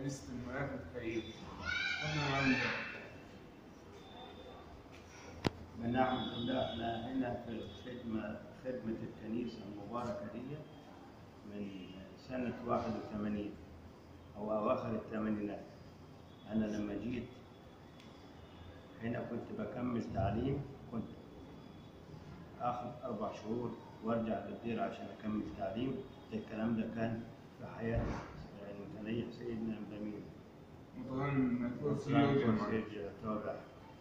كنيسة الملاك الكريم أنا عندي بنعم بالله احنا هنا في خدمة خدمة الكنيسة المباركة دي من سنة 81 أو أواخر الثمانينات أنا لما جيت هنا كنت بكمل تعليم كنت آخد أربع شهور وأرجع للدير عشان أكمل تعليم الكلام ده كان في حياة المتنيح سيدنا أمين متغنى كرسي يوجد معي طابع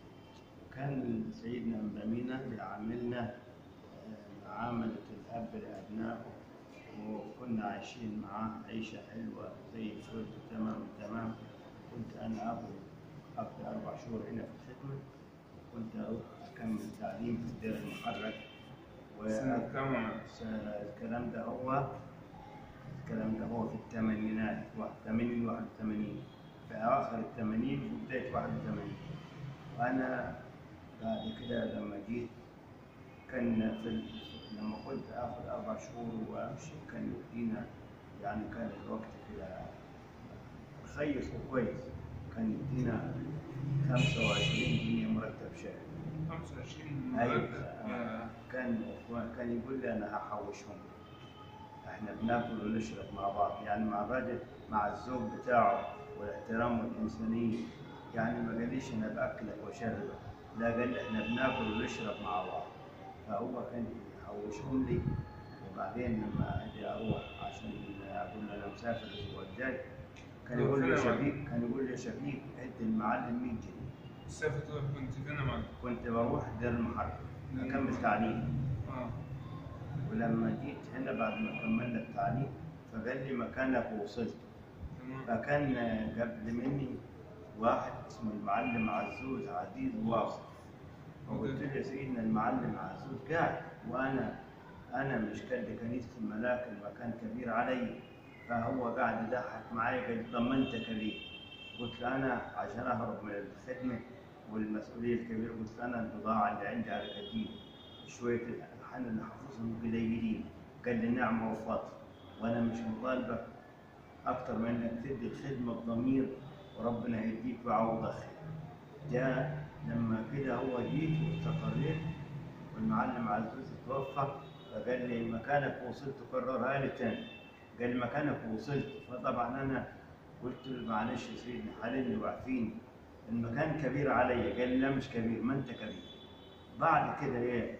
وكان سيدنا أمبامينا بيعاملنا آه، معاملة الأب لأبنائه وكنا عايشين معاه عيشة حلوة زي الفل تمام تمام كنت أنا أبو أقضي أربع شهور هنا في الخدمة وكنت أروح أكمل تعليم في الدير المحرك سنة و- كام س- الكلام ده هو الكلام ده هو في الثمانينات 81 81 في أواخر الثمانين وبداية 81 وأنا بعد كده لما جيت كان في ال... لما كنت آخذ أربع شهور وأمشي كان يدينا يعني كان الوقت كده رخيص وكويس كان يدينا 25 جنيه مرتب شهري 25 أيوة. مرتب يا كان كان يقول لي انا هحوشهم احنا بناكل ونشرب مع بعض يعني مع الراجل مع الزوج بتاعه والاحترام والانسانيه يعني ما قاليش انا باكلك واشربك لا قال لي احنا بناكل ونشرب مع بعض فهو كان يحوشهم لي وبعدين لما اجي اروح عشان اقول له انا مسافر الاسبوع الجاي كان يقول لي يا شفيق كان يقول لي يا شفيق ادي المعلم 100 جنيه مسافة كنت فين يا معلم؟ كنت بروح دير المحرك اكمل تعليم اه ولما جيت هنا بعد ما كملنا التعليم فقال لي مكانك ووصلت تمام فكان قبل مني واحد اسمه المعلم عزوز عزيز واصل فقلت له يا سيدنا المعلم عزوز قاعد وانا انا مش قد كنيسه الملاك المكان كبير علي فهو قاعد يضحك معايا قال لي ضمنتك ليه؟ قلت له انا عشان اهرب من الخدمه والمسؤوليه الكبيره قلت له انا البضاعه اللي عندي على كتير شويه الالحان اللي حافظهم قليلين قال لي نعمه وفضل وانا مش مطالبك اكتر من انك تدي الخدمه بضمير وربنا يهديك ويعوضك خير. جاء لما كده هو جيت واستقريت والمعلم عزوز توفى فقال لي مكانك وصلت كررها لي تاني قال لي مكانك وصلت فطبعا انا قلت له معلش يا سيدي حللني وعفيني المكان كبير عليا قال لي لا مش كبير ما انت كبير بعد كده ايه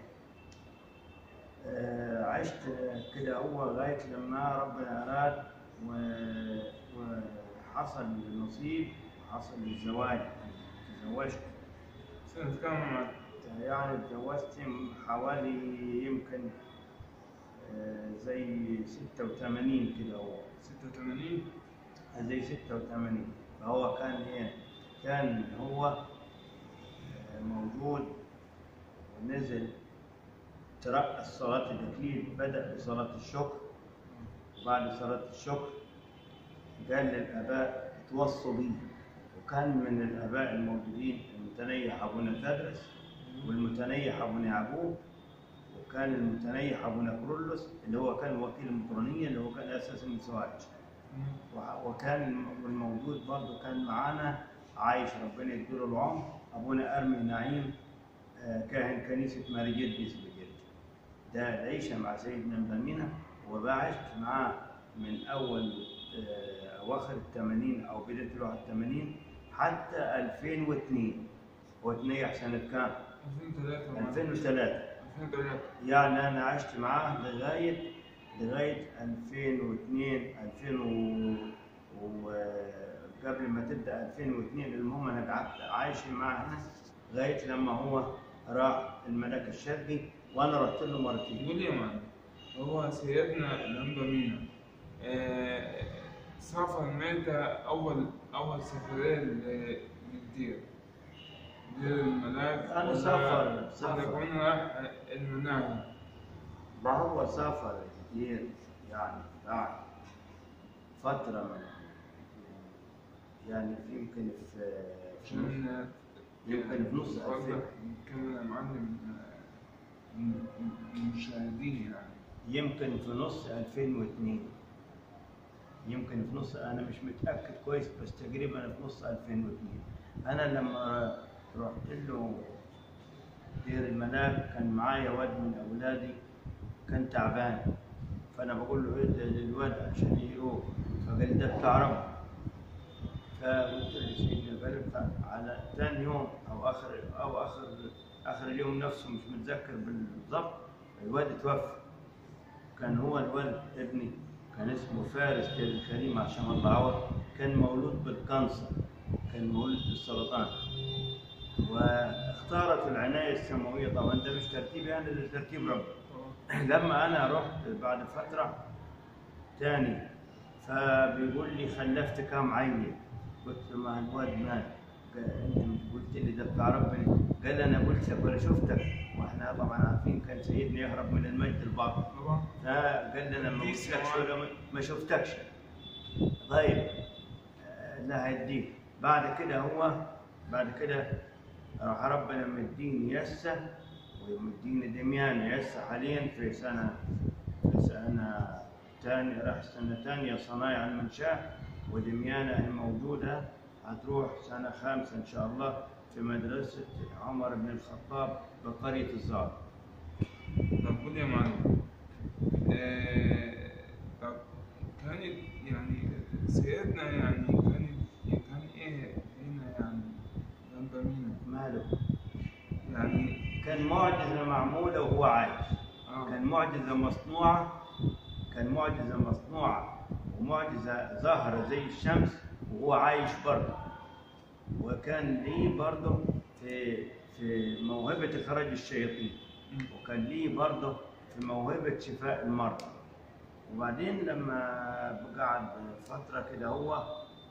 آه عشت كده هو لغايه لما ربنا اراد و- وحصل النصيب حصل الزواج تزوجت سنة كام يا معلم؟ يعني اتجوزت حوالي يمكن آه، زي 86 كده هو 86 زي 86 فهو كان ايه كان هو آه، موجود ونزل ترأس صلاة الإكليل بدأ بصلاة الشكر وبعد صلاة الشكر قال للآباء توصوا بيه وكان من الآباء الموجودين المتنيح أبونا تدرس والمتنيح أبونا يعقوب وكان المتنيح أبونا كرولوس اللي هو كان وكيل المطرانية اللي هو كان أساس المسواج وح- وكان الموجود برضه كان معانا عايش ربنا يديله العمر أبونا أرمي نعيم آه، كاهن كنيسة ماري جديس بجد ده العيشة مع سيدنا مدمنة وبعشت معاه من أول آه، أواخر الثمانين أو بداية الواحد الثمانين حتى 2002 وتنيح سنة كام؟ 2003 يا معلم. 2003 2003 يعني أنا عشت معاه لغاية لغاية 2002 2000 و... وقبل ما تبدأ 2002 المهم أنا قعدت عايش معاه هنا لغاية لما هو راح الملك الشرقي وأنا رحت له مرتين يقول لي يا معلم هو سيدنا الأنبا مينا آه، سافر متى أول أول سفرية لل- للدير دير الملاك أنا ولا- سافر- سافر. ولا كمان راح المناهي ما هو سافر كتير يعني بعد فترة من يعني في يمكن في في عشان يمكن في نص قصدك 2000 نتكلم يا معلم آه، م- م- المشاهدين يعني يمكن في نص 2002 يمكن في نص انا مش متاكد كويس بس تقريبا في نص 2002 انا لما رحت له دير الملاك كان معايا واد من اولادي كان تعبان فانا بقول له ادي للواد عشان يروح فقال لي ده بتاع رب فقلت له سيدنا قال على ثاني يوم او اخر او اخر اخر اليوم نفسه مش متذكر بالضبط الواد توفى كان هو الولد ابني كان اسمه فارس الكريم عشان الله عوض كان مولود بالكانسر كان مولود بالسرطان واختارت العناية السماوية طبعا ده مش ترتيبي أنا ده ترتيب ربي لما أنا رحت بعد فترة تاني فبيقول لي خلفت كام عيل قلت له ما الواد مات قال انت مش قلت لي ده بتاع ربنا قال انا قلت لك وانا شفتك واحنا طبعا عارفين كان سيدنا يهرب من المجد الباطل طبعا فقال لي انا ما قلتلكش ولا ما- ما شفتكش طيب آه، لا هيديك بعد كده هو بعد كده راح ربنا مديني يسه ومديني دميان يسه حاليا في سنه في سنه تاني راح سنه ثانيه صنايع المنشاه ودميانة هي موجوده هتروح سنه خامسه ان شاء الله في مدرسه عمر بن الخطاب بقريه الزهر طب قول يا معلم آه، طب كانت يعني سيدنا يعني كانت كان ايه هنا يعني جنب مين ماله يعني كان معجزة معمولة وهو عايش اه كان معجزة مصنوعة كان معجزة مصنوعة ومعجزة ظاهرة زي الشمس وهو عايش برضه وكان ليه برضه في في موهبة إخراج الشياطين مم. وكان ليه برضه في موهبة شفاء المرضى وبعدين لما قعد فترة كده هو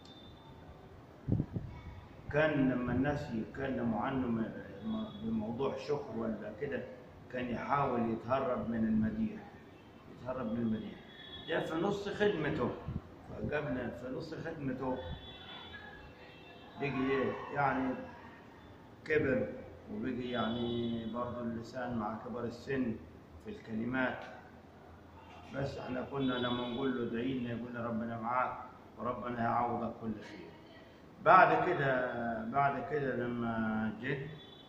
كان لما الناس يتكلموا عنه م- م- بموضوع شكر ولا كده كان يحاول يتهرب من المديح يتهرب من المديح جاء في نص خدمته فقبل في نص خدمته بقي إيه؟ يعني كبر وبقي يعني برضه اللسان مع كبر السن في الكلمات بس احنا كنا لما نقول له ادعي لنا يقول لنا ربنا معاك وربنا يعوضك كل خير بعد كده بعد كده لما جه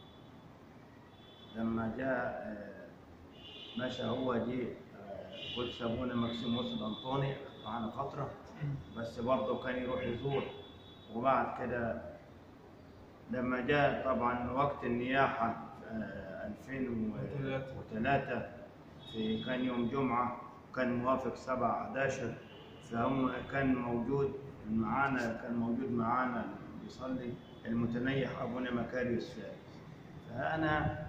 لما جاء آه، مشى هو جه آه، قدس ابونا مكسيموس الانطوني معانا فتره بس برضه كان يروح يزور وبعد كده لما جاء طبعا وقت النياحه آه، 2003 في كان يوم جمعه كان موافق 7 11 فهم كان موجود معانا كان موجود معانا بيصلي المتنيح ابونا مكاريوس فارس فانا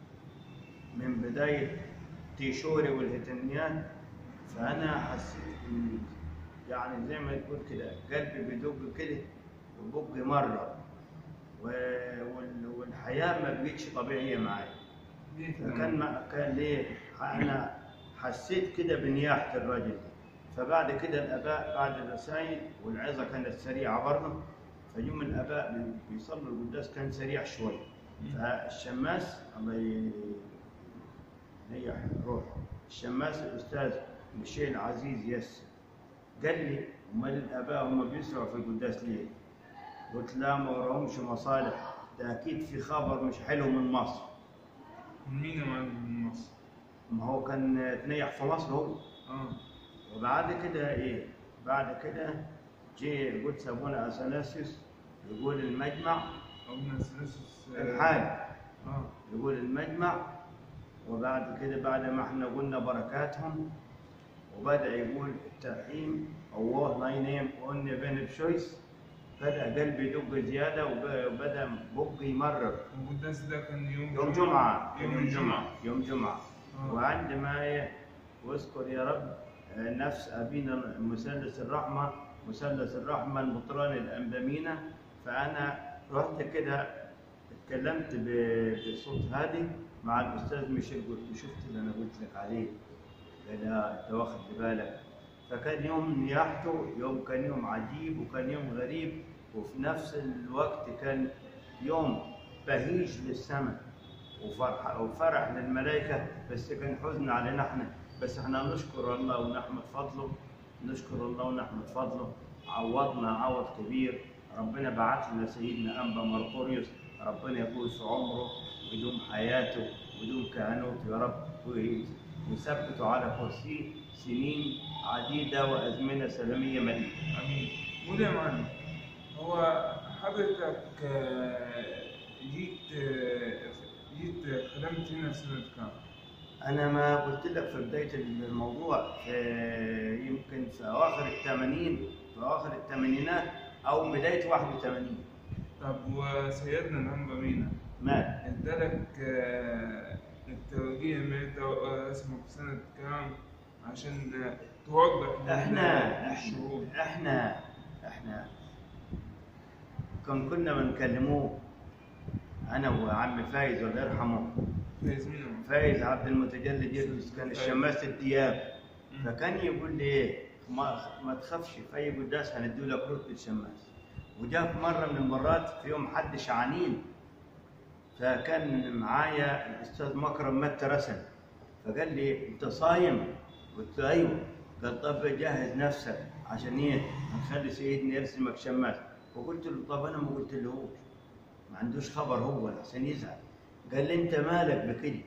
من بدايه تيشوري والهتنيان فانا حسيت إن يعني زي ما تقول كده قلبي بيدق كده وبقي مره و- وال- والحياه ما بقتش طبيعيه معايا ليه كده كان ما كان ليه انا حسيت كده بنياحه الراجل ده فبعد كده الاباء بعد الرسائل والعظه كانت سريعه برضه فيوم الاباء بي- بيصلوا القداس كان سريع شوي فالشماس الله ي- يريح روحه الشماس الاستاذ ميشيل عزيز يس قال لي امال الاباء هم بيسرعوا في القداس ليه؟ قلت لا ما وراهمش مصالح ده اكيد في خبر مش حلو من مصر من مين يا معلم من مصر؟ ما هو كان تنيح في مصر هو اه وبعد كده ايه بعد كده جه قدس ابونا اثناسيوس يقول المجمع ابونا سلسلس الحال اه يقول المجمع وبعد كده بعد ما احنا قلنا بركاتهم وبدا يقول الترحيم الله لا ينام قلنا بين بشويس بدا قلبي يدق زياده وب- وبدا بقي يمرر والقداس ده كان يوم يوم جمعه يوم يوم الجمعة جمعه يوم جمعه آه. وعندما ي- واذكر يا رب آه، نفس أبينا مثلث الرحمة مثلث الرحمة البطران الأنبمينة فأنا رحت كده اتكلمت ب- بصوت هادي مع الأستاذ ميشيل قلت له شفت اللي أنا قلت لك عليه قال لا أنت واخد بالك فكان يوم نياحته يوم كان يوم عجيب وكان يوم غريب وفي نفس الوقت كان يوم بهيج للسماء وفرح وفرح للملائكة بس كان حزن علينا احنا بس احنا نشكر الله ونحمد فضله نشكر الله ونحمد فضله عوضنا عوض كبير ربنا بعت لنا سيدنا انبا مرقوريوس ربنا يطول في عمره ويدوم حياته ويدوم كهنوته يا رب وي- ويثبته على كرسيه سنين عديده وازمنه سلاميه مديده امين قول يا معلم هو حضرتك آه، جيت آه، جيت خدمت هنا سنة كام؟ انا ما قلت لك في بدايه الموضوع في يمكن في اواخر الثمانين في اواخر الثمانينات او بدايه 81 طب وسيدنا الأنبا مينا مات ادالك آه، التوجيه متى اسمك سنة كام عشان توضح لنا احنا الشعوب احنا احنا احنا كان كنا بنكلموه انا وعم فايز الله يرحمه فايز مين فايز عبد المتجلد يدرس كان الشماس الدياب فكان يقول لي ايه ما, ما تخافش في اي قداس هندوا لك رتبه شماس وجاء في مره من المرات في يوم حد شعانين فكان معايا الاستاذ مكرم متى رسن فقال لي انت صايم؟ قلت له ايوه قال طب جهز نفسك عشان ايه؟ هنخلي سيدنا يرسمك شماس فقلت له طب انا ما قلت لهوش ما عندوش خبر هو عشان يزعل قال لي انت مالك بكده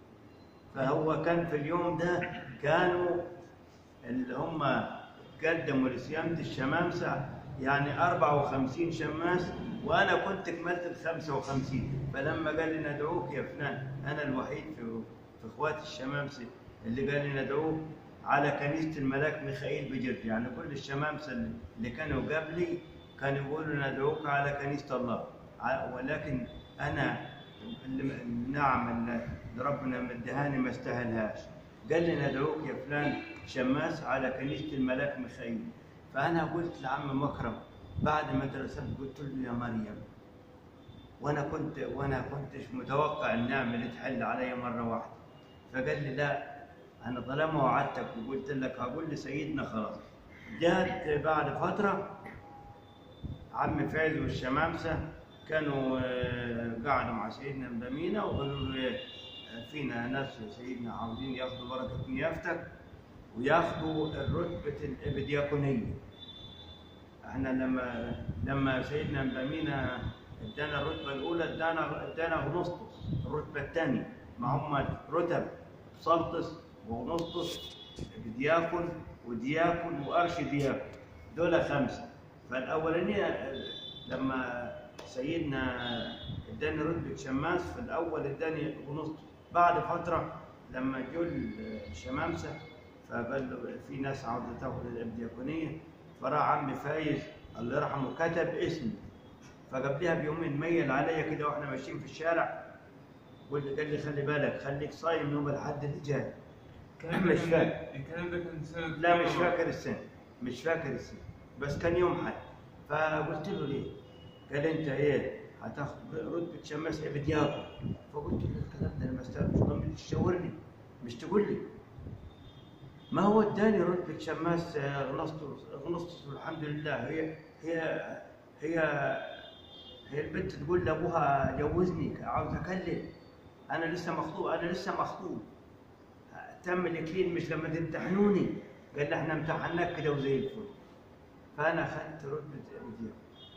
فهو كان في اليوم ده كانوا اللي هم قدموا لصيانة الشمامسة يعني 54 شماس وأنا كنت كملت ال 55 فلما قال لي ندعوك يا فلان أنا الوحيد في في إخوات الشمامسة اللي قال لي ندعوك على كنيسة الملاك ميخائيل بجرج يعني كل الشمامسة اللي كانوا قبلي كانوا يقولوا ندعوك على كنيسة الله ع- ولكن أنا اللي- النعم اللي ربنا مدهاني ما استاهلهاش قال لي ندعوك يا فلان شماس على كنيسة الملاك ميخائيل فأنا قلت لعم مكرم بعد ما درست قلت له يا مريم وأنا كنت وأنا كنتش متوقع النعمة اللي تحل علي مرة واحدة فقال لي لا أنا طالما وعدتك وقلت لك هقول لسيدنا خلاص جات بعد فترة عم فايز والشمامسة كانوا آه، قعدوا مع سيدنا مدامينا وقالوا له إيه، آه، فينا ناس يا سيدنا عاوزين ياخدوا بركة نيافتك وياخدوا الرتبة الإبدياكونية. احنا لما لما سيدنا مدامينا ادانا الرتبة الأولى ادانا ادانا غنسطس الرتبة الثانية ما هم رتب سلطس وغنسطس دياكون ودياكون وارشي دياكون دول خمسه فالاولانيه لما سيدنا اداني رتبه شماس في الاول اداني غنسطس بعد فتره لما جو الشمامسه فقال في ناس عاوزه تاخد الابدياكونيه فراح عمي فايز الله يرحمه كتب اسمي فقبلها بيومين ميل عليا كده واحنا ماشيين في الشارع قال لي قال لي خلي بالك خليك صايم يوم الحد اللي جاي الكلام مش ده كان فاكر. الكلام ده كان سنة لا مش كام؟ فاكر السنة مش فاكر السنة بس كان يوم حد فقلت له ليه؟ قال انت ايه؟ هتاخد رتبة شماس ابدياكو فقلت له الكلام ده انا ما استوعبش طب مش تشاورني مش تقول لي ما هو اداني رتبة شماس آه، غنسطس غنسطس والحمد لله هي هي هي هي البنت تقول لابوها جوزني عاوز اكلم انا لسه مخطوب انا لسه مخطوب تم الاكليل مش لما تمتحنوني قال لي احنا امتحناك كده وزي الفل فانا اخذت رتبه مدير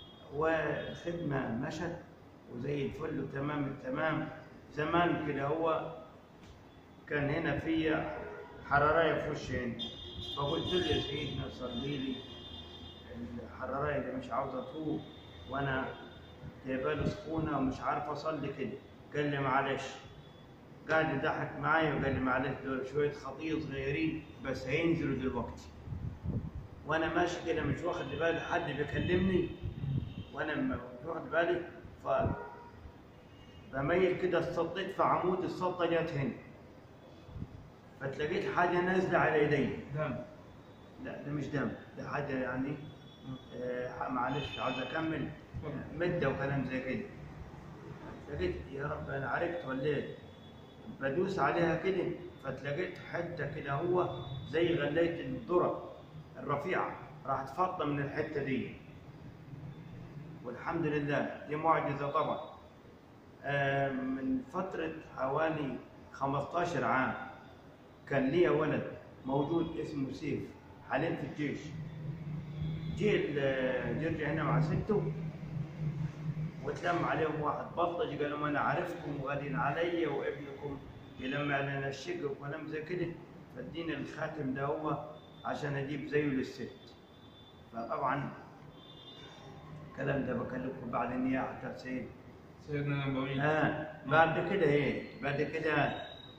والخدمه مشت وزي الفل وتمام التمام زمان كده هو كان هنا في حرارايه في وشي هنا فقلت له يا سيدنا صلي لي الحرارايه دي مش عاوز اطوب وانا جايبه سخونه ومش عارف اصلي كده قال لي معلش قاعد يضحك معايا وقال لي معلش دول شويه خطيه صغيرين بس هينزلوا دلوقتي وانا ماشي كده مش واخد بالي حد بيكلمني وانا م- مش واخد بالي ف بميل كده اتصطيت في عمود السلطه جت هنا فتلاقيت حاجه نازله على ايدي دم لا ده مش دم ده حاجه يعني آه معلش عاوز اكمل مده وكلام زي كده لقيت يا رب انا عرفت ولا ايه بدوس عليها كده فتلاقيت حته كده هو زي غلايه الذره الرفيعه راحت فاضه من الحته دي والحمد لله دي معجزه طبعا آه، من فتره حوالي 15 عام كان ليا ولد موجود اسمه سيف حاليا في الجيش جه ال- جرجع هنا مع سته وتلم عليهم واحد بلطجي قال لهم انا عارفكم وغالين علي وابنكم يلمع لنا الشقه وكلام زي كده فاديني الخاتم ده هو عشان اجيب زيه للست فطبعا الكلام ده بكلمكم بعد النياحه بتاعت سيد سيدنا نبوي آه بعد كده ايه بعد كده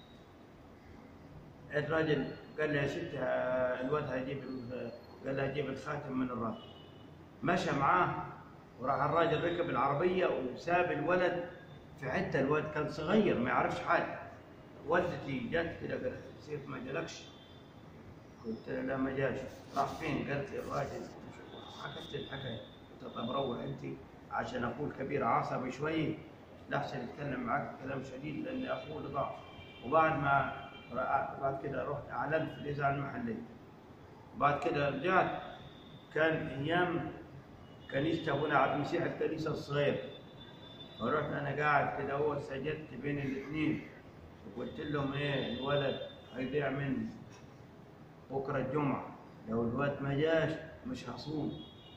الراجل قال لي يا ست آه، الواد هيجيب ال- قال لي هجيب الخاتم من الراجل مشى معاه وراح الراجل ركب العربيه وساب الولد في حته الولد كان صغير ما يعرفش حاجه والدتي جت كده قالت لي سيف ما جالكش قلت لها لا ما جاش راح فين قالت لي الراجل حكت لي الحكايه قلت طب روح انت عشان اخوه الكبير عصبي شويه لحسن يتكلم معاك كلام شديد لان اخوه اللي ضاع وبعد ما رأى- بعد كده رحت اعلنت في الاذاعه المحليه بعد كده رجعت كان ايام كنيسه ابونا عبد المسيح الكنيسه الصغيره فرحت انا قاعد كده هو سجدت بين الاثنين وقلت لهم ايه الولد هيضيع مني بكره الجمعه لو الواد ما جاش مش هصوم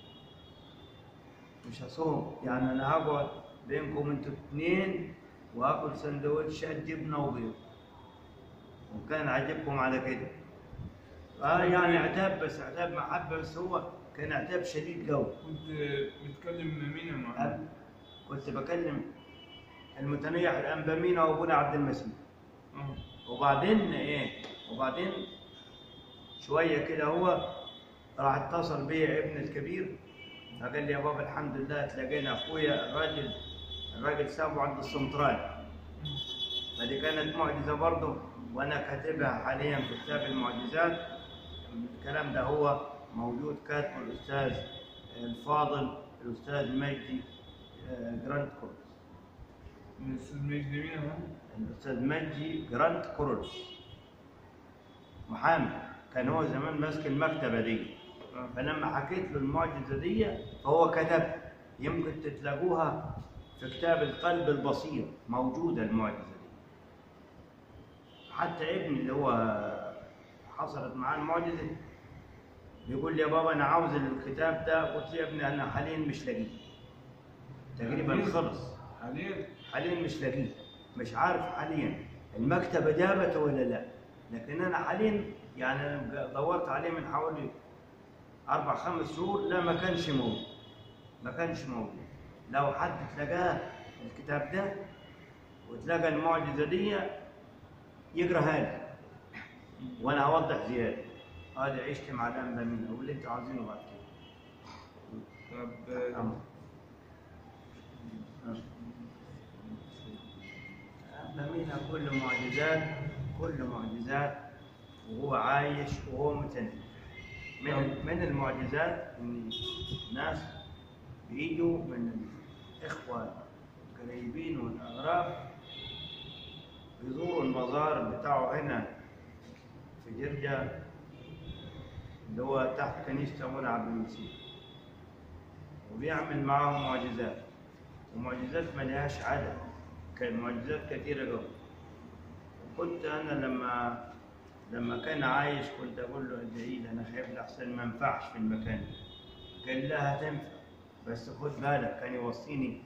مش هصوم يعني انا هقعد بينكم انتوا اثنين واكل سندوتشات جبنه وبيض وكان عاجبكم على كده اه يعني عتاب بس عتاب محبه بس هو كان عتاب شديد قوي كنت بتكلم مين يا معلم؟ كنت بكلم المتنيح الانبامينا وابونا عبد المسيح اه وبعدين ايه وبعدين شويه كده هو راح اتصل بيا ابن الكبير فقال لي يا بابا الحمد لله تلاقينا اخويا الراجل الراجل سابه عند السنترال فدي كانت معجزه برضه وانا كاتبها حاليا في كتاب المعجزات الكلام ده هو موجود كاتبه الاستاذ الفاضل الاستاذ مجدي آه، جراند كورس الاستاذ مجدي مين يا معلم؟ الاستاذ مجدي جراند كورس محامي كان هو زمان ماسك المكتبه دي اه فلما حكيت له المعجزه دي فهو كتب يمكن تلاقوها في كتاب القلب البصير موجوده المعجزه دي حتى ابني اللي هو حصلت معاه المعجزه بيقول لي يا بابا انا عاوز الكتاب ده قلت له يا ابني انا حاليا مش لاقيه تقريبا حالياً؟ خلص حاليا حاليا مش لاقيه مش عارف حاليا المكتبه جابته ولا لا لكن انا حاليا يعني أنا دورت عليه من حوالي اربع خمس شهور لا ما كانش موجود ما كانش موجود لو حد تلاقاه الكتاب ده وتلاقى المعجزه دي يقراها لي وانا هوضح زياده هذا عشت مع الانبا منه واللي انتوا عاوزينه بعد كده طب آه، أمر. منها كل معجزات كل معجزات وهو عايش وهو متنبه من من المعجزات ان ناس بيجوا من الاخوه القريبين والاغراب يزوروا المزار بتاعه هنا في جرجا اللي هو تحت كنيسه ابونا عبد المسيح وبيعمل معاهم معجزات ومعجزات ما لهاش عدد كان معجزات كثيرة قوي وكنت أنا لما لما كان عايش كنت أقول له ادعي لي أنا خايف لأحسن ما ينفعش في المكان ده قال لا هتنفع بس خد بالك كان يوصيني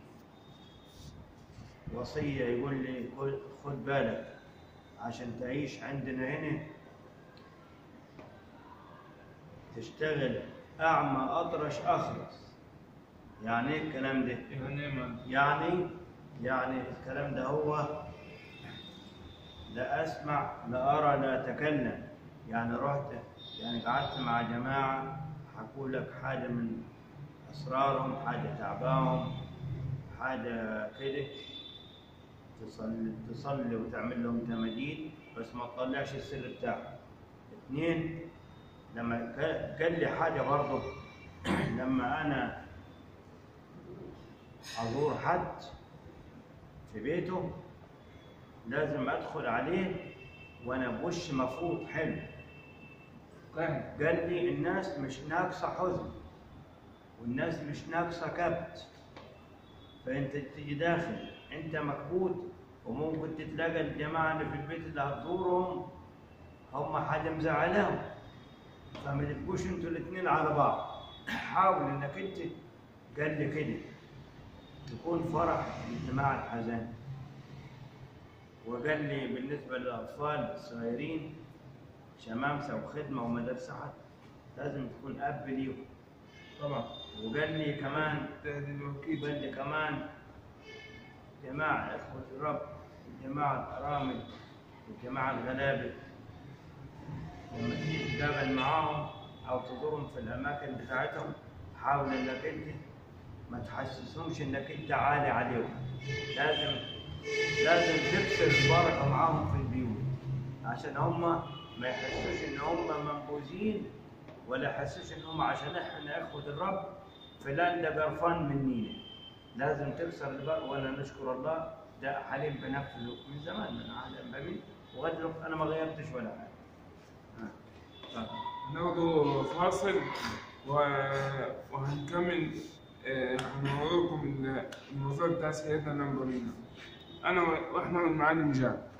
وصية يقول لي خد- خد بالك عشان تعيش عندنا هنا تشتغل أعمى أطرش أخرس يعني إيه الكلام ده؟ يعني ايه معلم؟ يعني يعني الكلام ده هو لا اسمع لا ارى لا اتكلم يعني رحت يعني قعدت مع جماعه حكوا لك حاجه من اسرارهم حاجه تعباهم حاجه كده تصلي تصلي وتعمل لهم تماجيد بس ما تطلعش السر بتاعهم اثنين لما ك- قال لي حاجه برضه لما انا ازور حد في بيته لازم ادخل عليه وانا بوش مفروض حلو فاهم قال لي الناس مش ناقصه حزن والناس مش ناقصه كبت فانت تيجي داخل انت مكبوت وممكن تتلاقى الجماعه اللي في البيت اللي هتزورهم هم حاجه مزعلاهم فما تبقوش انتوا الاثنين على بعض حاول انك انت قال لي كده تكون فرح اجتماع الحزان وقال لي بالنسبه للاطفال الصغيرين شمامسه وخدمه ومدرسه حد لازم تكون اب ليهم طبعا وقال لي كمان تهدي الوكيل وقال لي كمان جماعة إخوة الرب الجماعة الأرامل والجماعة الغلابة لما تيجي تتقابل معاهم أو تزورهم في الأماكن بتاعتهم حاول إنك أنت ما تحسسهمش إنك أنت عالي عليهم لازم لازم تكسر البركة معاهم في البيوت عشان هم ما يحسوش إن هم منبوذين ولا يحسوش إن هم عشان إحنا إخوة الرب فلان ده قرفان منينا لازم تكسر البر ولا نشكر الله ده حليم بنفذه من زمان من عهد النبي وغد دلوقتي انا ما غيرتش ولا حاجه ها. اتفضل. ناخده فاصل و- وهنكمل آه، هنوريكم الموضوع بتاع سيدنا نمبر أنا و- وإحنا والمعلم جاب